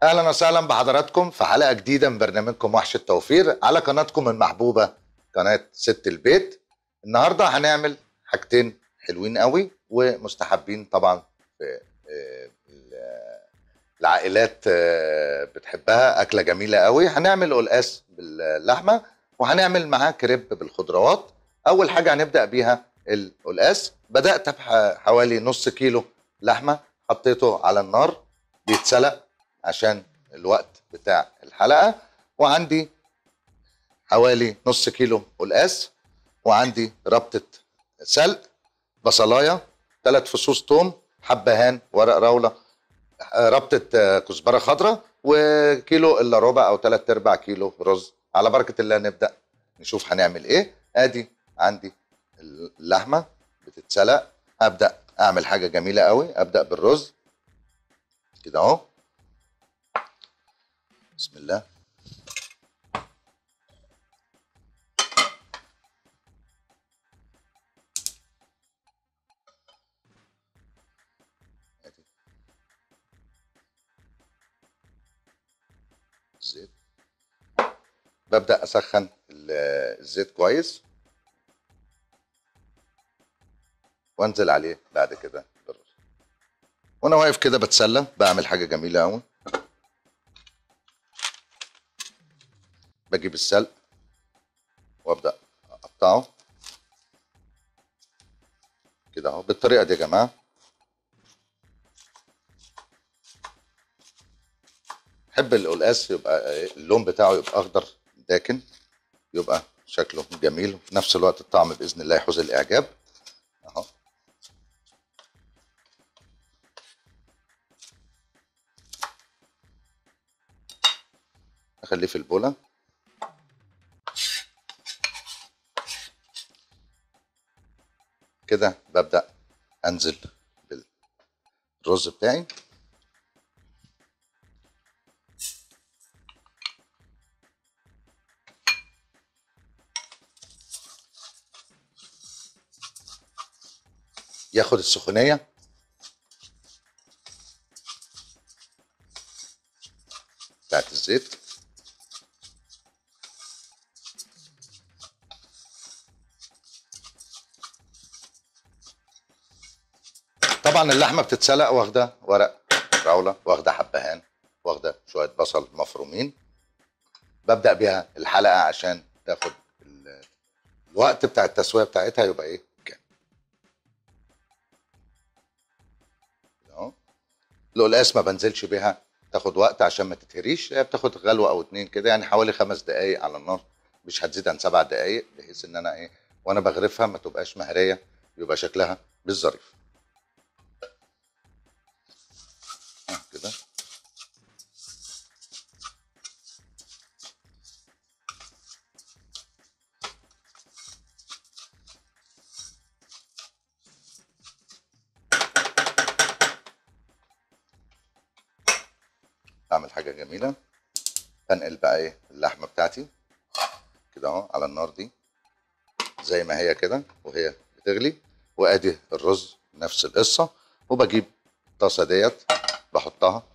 اهلا وسهلا بحضراتكم في حلقه جديده من برنامجكم وحش التوفير على قناتكم المحبوبه قناه ست البيت النهارده هنعمل حاجتين حلوين قوي ومستحبين طبعا في آه، ال- العائلات آه، بتحبها اكله جميله قوي هنعمل قلقاس باللحمه وهنعمل معاه كريب بالخضروات اول حاجه هنبدا بيها القلقاس بدات بحوالي نص كيلو لحمه حطيته على النار بيتسلق عشان الوقت بتاع الحلقه وعندي حوالي نص كيلو قلقاس وعندي ربطه سلق بصلايه ثلاث فصوص توم حبهان ورق راوله آه، ربطه آه، كزبره خضراء وكيلو الا ربع او ثلاث ارباع كيلو رز على بركه الله نبدا نشوف هنعمل ايه ادي عندي اللحمه بتتسلق ابدا اعمل حاجه جميله قوي ابدا بالرز كده اهو بسم الله أدي. الزيت ببدا اسخن ال- الزيت كويس وانزل عليه بعد كده بالرز وانا واقف كده بتسلى بعمل حاجه جميله قوي بجيب السلق وابدا اقطعه كده اهو بالطريقه دي يا جماعه بحب القلقاس يبقى اللون بتاعه يبقى اخضر داكن يبقى شكله جميل وفي نفس الوقت الطعم باذن الله يحوز الاعجاب اهو اخليه في البوله كده ببدا انزل بالرز بتاعي ياخد السخونيه بتاعت الزيت طبعا اللحمه بتتسلق واخده ورق راوله واخده حبهان واخده شويه بصل مفرومين ببدا بيها الحلقه عشان تاخد ال- الوقت بتاع التسويه بتاعتها يبقى ايه كام كده اهو القلقاس ما بنزلش بيها تاخد وقت عشان ما تتهريش هي بتاخد غلوه او اتنين كده يعني حوالي خمس دقايق على النار مش هتزيد عن سبع دقايق بحيث ان انا ايه وانا بغرفها ما تبقاش مهريه يبقى شكلها بالظريف آه، كده اعمل حاجه جميله انقل بقى ايه اللحمه بتاعتي كده اهو على النار دي زي ما هي كده وهي بتغلي وادي الرز نفس القصه وبجيب الطاسه ديت بحطها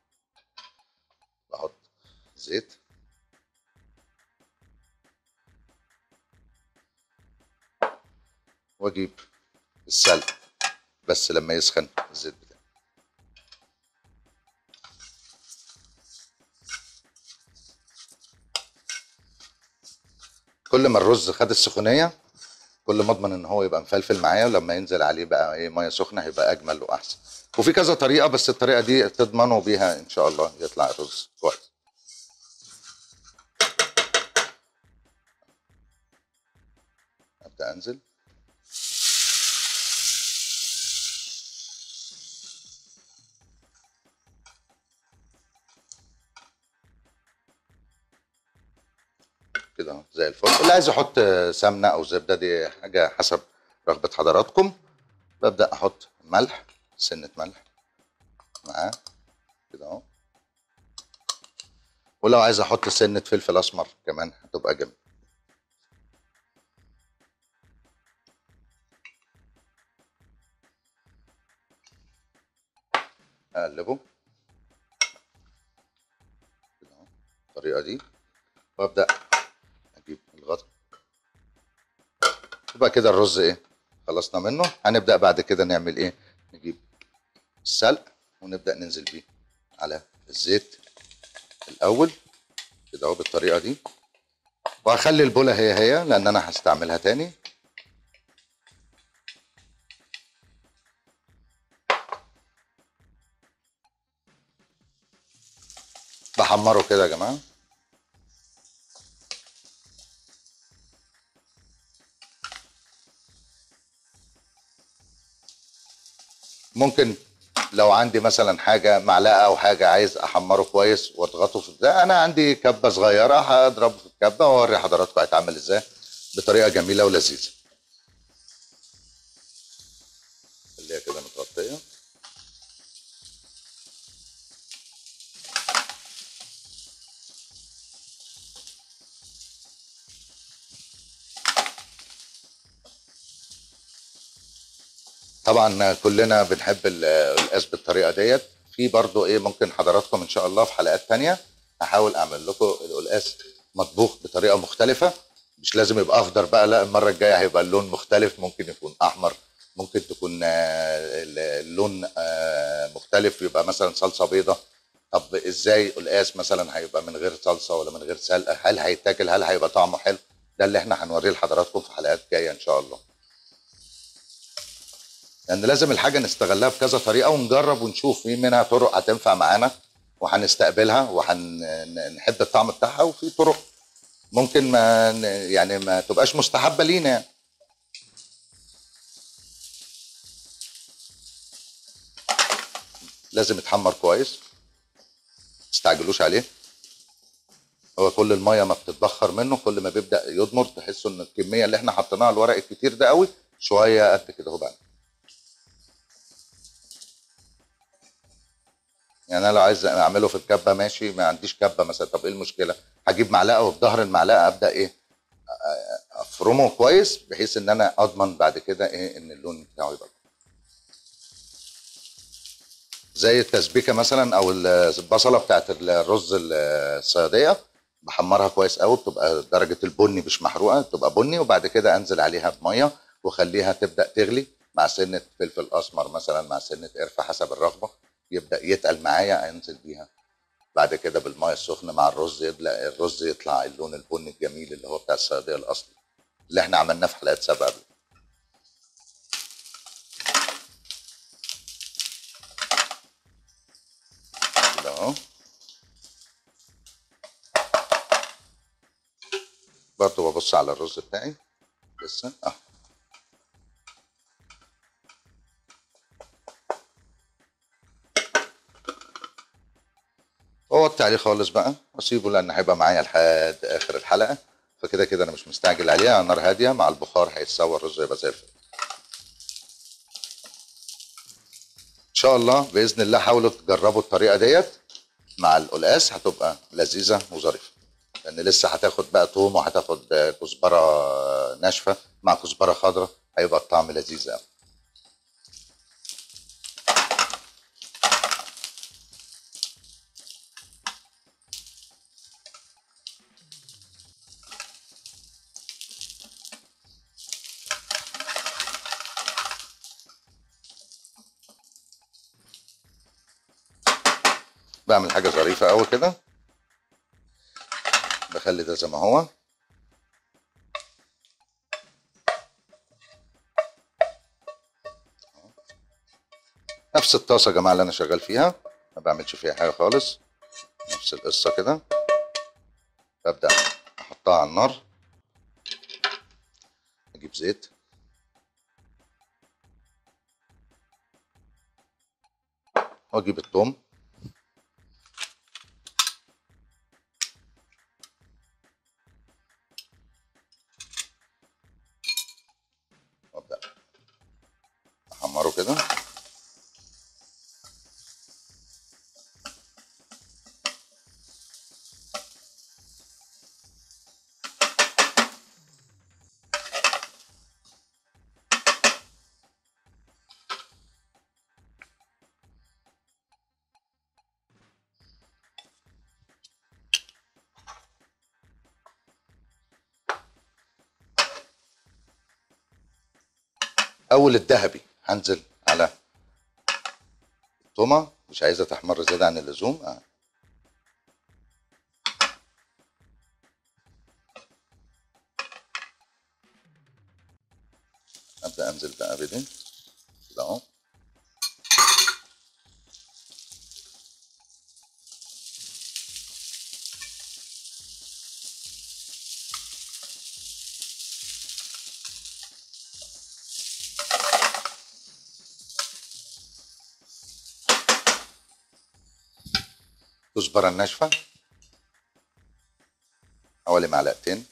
بحط زيت واجيب السلق بس لما يسخن الزيت بتاعي كل ما الرز خد السخونيه كل ما اضمن ان هو يبقى مفلفل معايا ولما ينزل عليه بقى ايه ميه سخنه هيبقى اجمل واحسن وفي كذا طريقه بس الطريقه دي تضمنوا بيها ان شاء الله يطلع الرز كويس ابدا انزل كده اهو زي الفل اللي عايز يحط سمنه او زبده دي حاجه حسب رغبه حضراتكم ببدا احط ملح سنه ملح معاه كده اهو ولو عايز احط سنه فلفل اسمر كمان هتبقى جميل اقلبه بالطريقه دي وابدا اجيب الغطا يبقى كده الرز ايه خلصنا منه هنبدا بعد كده نعمل ايه نجيب السلق ونبدا ننزل بيه على الزيت الاول كده اهو بالطريقه دي وهخلي البوله هي هي لان انا هستعملها تاني بحمره كده يا جماعه ممكن لو عندي مثلا حاجه معلقه او حاجه عايز احمره كويس واضغطه في ده انا عندي كبه صغيره هضربه في الكبه واوري حضراتكم هيتعمل ازاي بطريقه جميله ولذيذه خليها كده متغطيه طبعا كلنا بنحب ال- القاس بالطريقه ديت في برضو ايه ممكن حضراتكم ان شاء الله في حلقات تانية هحاول اعمل لكم القلقاس مطبوخ بطريقه مختلفه مش لازم يبقى اخضر بقى لا المره الجايه هيبقى اللون مختلف ممكن يكون احمر ممكن تكون آه، ال- اللون آه، مختلف يبقى مثلا صلصه بيضه طب ازاي قلقاس مثلا هيبقى من غير صلصه ولا من غير سلقه هل هيتاكل هل هيبقى طعمه حلو ده اللي احنا هنوريه لحضراتكم في حلقات جايه ان شاء الله لان لازم الحاجه نستغلها بكذا طريقه ونجرب ونشوف في منها طرق هتنفع معانا وهنستقبلها وهنحب الطعم بتاعها وفي طرق ممكن ما ن- يعني ما تبقاش مستحبه لينا يعني. لازم يتحمر كويس تستعجلوش عليه هو كل الميه ما بتتبخر منه كل ما بيبدا يضمر تحسوا ان الكميه اللي احنا حطيناها الورق الكتير ده قوي شويه قد كده اهو بقى يعني انا لو عايز اعمله في الكبه ماشي ما عنديش كبه مثلا طب ايه المشكله هجيب معلقه وفي ظهر المعلقه ابدا ايه افرمه كويس بحيث ان انا اضمن بعد كده ايه ان اللون بتاعه يبقى زي التسبيكه مثلا او البصله بتاعت الرز الصياديه بحمرها كويس قوي بتبقى درجه البني مش محروقه بتبقى بني وبعد كده انزل عليها بميه واخليها تبدا تغلي مع سنه فلفل اسمر مثلا مع سنه قرفه حسب الرغبه يبدا يتقل معايا انزل بيها بعد كده بالميه السخنه مع الرز يبدا الرز يطلع اللون البني الجميل اللي هو بتاع الصياديه الاصلي اللي احنا عملناه في حلقات سابقه قبل كده اهو برضه ببص على الرز بتاعي لسه اه ووطي عليه خالص بقى واسيبه لان هيبقى معايا لحد اخر الحلقه فكده كده انا مش مستعجل عليه على نار هاديه مع البخار هيتسوى الرز يبقى زي الفل ان شاء الله باذن الله حاولوا تجربوا الطريقه ديت مع القلقاس هتبقى لذيذه وظريفه لان لسه هتاخد بقى توم وهتاخد آه، كزبره ناشفه مع كزبره خضراء هيبقى الطعم لذيذ قوي بعمل حاجه ظريفه قوي كده بخلي ده زي ما هو نفس الطاسه يا جماعه اللي انا شغال فيها ما بعملش فيها حاجه خالص نفس القصه كده ببدا احطها على النار اجيب زيت واجيب الثوم وابدا احمره كده اول الذهبي هنزل على التومه مش عايزه تحمر زياده عن اللزوم آه. ابدا انزل بقى بدي كده اهو كزبره الناشفه حوالي معلقتين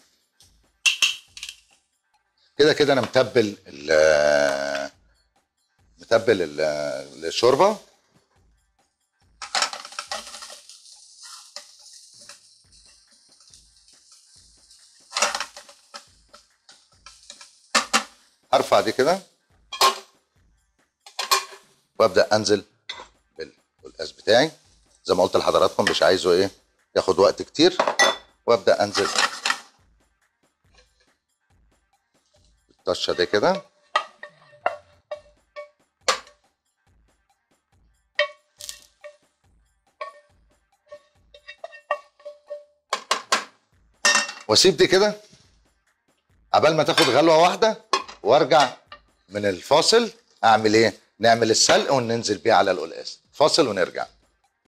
كده كده انا متبل ال متبل ال- الشوربه هرفع دي كده وابدا انزل بالقلقاس بتاعي زي ما قلت لحضراتكم مش عايزه ايه ياخد وقت كتير وابدا انزل الطشه دي كده واسيب دي كده عبال ما تاخد غلوه واحده وارجع من الفاصل اعمل ايه نعمل السلق وننزل بيه على القلقاس فاصل ونرجع